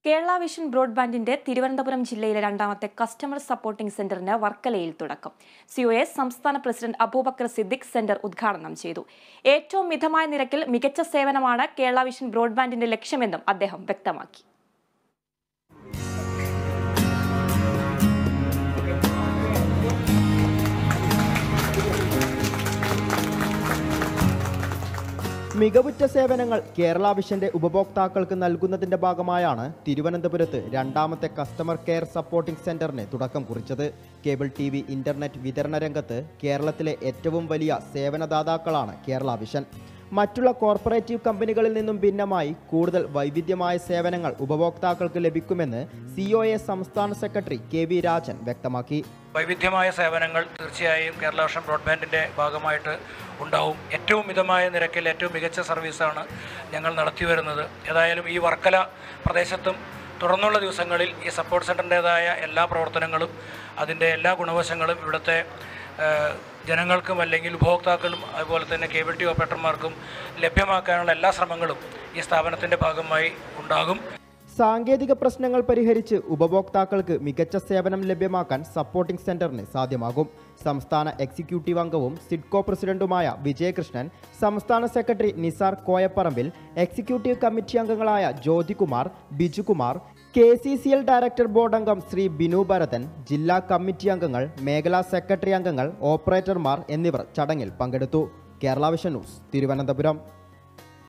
Kerala vision ബ്രോഡ്ബാൻഡിന്റെ Thiruvananthapuram ജില്ലയിലെ രണ്ടാമത്തെ customer supporting സെന്ററിന് വർക്കലയിൽ തുടക്കം സിഒഎസ് സംസ്ഥാന പ്രസിഡന്റ് അബൂബക്കർ സിദ്ദിഖ് സെന്റർ ഉദ്ഘാടനം ചെയ്തു ഏറ്റവും മിതമായ നിരക്കിൽ മികച്ച സേവനമാണ് കേരള വിഷൻ ബ്രോഡ്ബാൻഡിന്റെ ലക്ഷ്യമെന്നും അദ്ദേഹം വ്യക്തമാക്കി മികവുറ്റ സേവനങ്ങൾ കേരള വിഷന്റെ ഉപഭോക്താക്കൾക്ക് നൽകുന്നതിന്റെ ഭാഗമായാണ് തിരുവനന്തപുരത്ത് രണ്ടാമത്തെ കസ്റ്റമർ കെയർ സപ്പോർട്ടിംഗ് സെന്ററിന് തുടക്കം കുറിച്ചത് കേബിൾ ടി വി ഇന്റർനെറ്റ് വിതരണ രംഗത്ത് കേരളത്തിലെ ഏറ്റവും വലിയ സേവനദാതാക്കളാണ് കേരള വിഷൻ മറ്റുള്ള കോർപ്പറേറ്റീവ് കമ്പനികളിൽ നിന്നും ഭിന്നമായി കൂടുതൽ വൈവിധ്യമായ സേവനങ്ങൾ ഉപഭോക്താക്കൾക്ക് ലഭിക്കുമെന്ന് സിഒഎ സംസ്ഥാന സെക്രട്ടറി കെ വി രാജൻ വ്യക്തമാക്കി വൈവിധ്യമായ സേവനങ്ങൾ തീർച്ചയായും കേരള വർഷം ബ്രോഡ്ബാൻഡിൻ്റെ ഭാഗമായിട്ട് ഉണ്ടാവും ഏറ്റവും മിതമായ നിരക്കിൽ ഏറ്റവും മികച്ച സർവീസാണ് ഞങ്ങൾ നടത്തി വരുന്നത് ഏതായാലും ഈ വർക്കല പ്രദേശത്തും തുടർന്നുള്ള ദിവസങ്ങളിൽ ഈ സപ്പോർട്ട് സെൻറ്ററിൻ്റേതായ എല്ലാ പ്രവർത്തനങ്ങളും അതിൻ്റെ എല്ലാ ഗുണവശങ്ങളും ഇവിടുത്തെ ഏഹ്, ജനങ്ങൾക്കും അല്ലെങ്കിൽ ഉപഭോക്താക്കളും അതുപോലെ തന്നെ കേബിൾ ടി ഓപ്പറേറ്റർമാർക്കും ലഭ്യമാക്കാനുള്ള എല്ലാ ശ്രമങ്ങളും ഈ സ്ഥാപനത്തിൻ്റെ ഭാഗമായി ഉണ്ടാകും സാങ്കേതിക പ്രശ്നങ്ങൾ പരിഹരിച്ച് ഉപഭോക്താക്കൾക്ക് മികച്ച സേവനം ലഭ്യമാക്കാൻ സപ്പോർട്ടിംഗ് സെന്ററിന് സാധ്യമാകും സംസ്ഥാന എക്സിക്യൂട്ടീവ് അംഗവും സിഡ്കോ പ്രസിഡന്റുമായ വിജയകൃഷ്ണൻ സംസ്ഥാന secretary Nisar Koyapparambil executive committee അംഗങ്ങളായ Jyothikumar Bijukumar K C C L director board അംഗം ശ്രീ ബിനു ഭരതൻ ജില്ലാ കമ്മിറ്റി അംഗങ്ങൾ മേഖലാ സെക്രട്ടറി അംഗങ്ങൾ ഓപ്പറേറ്റർമാർ എന്നിവർ ചടങ്ങിൽ പങ്കെടുത്തു കേരള വിഷൻ ന്യൂസ് തിരുവനന്തപുരം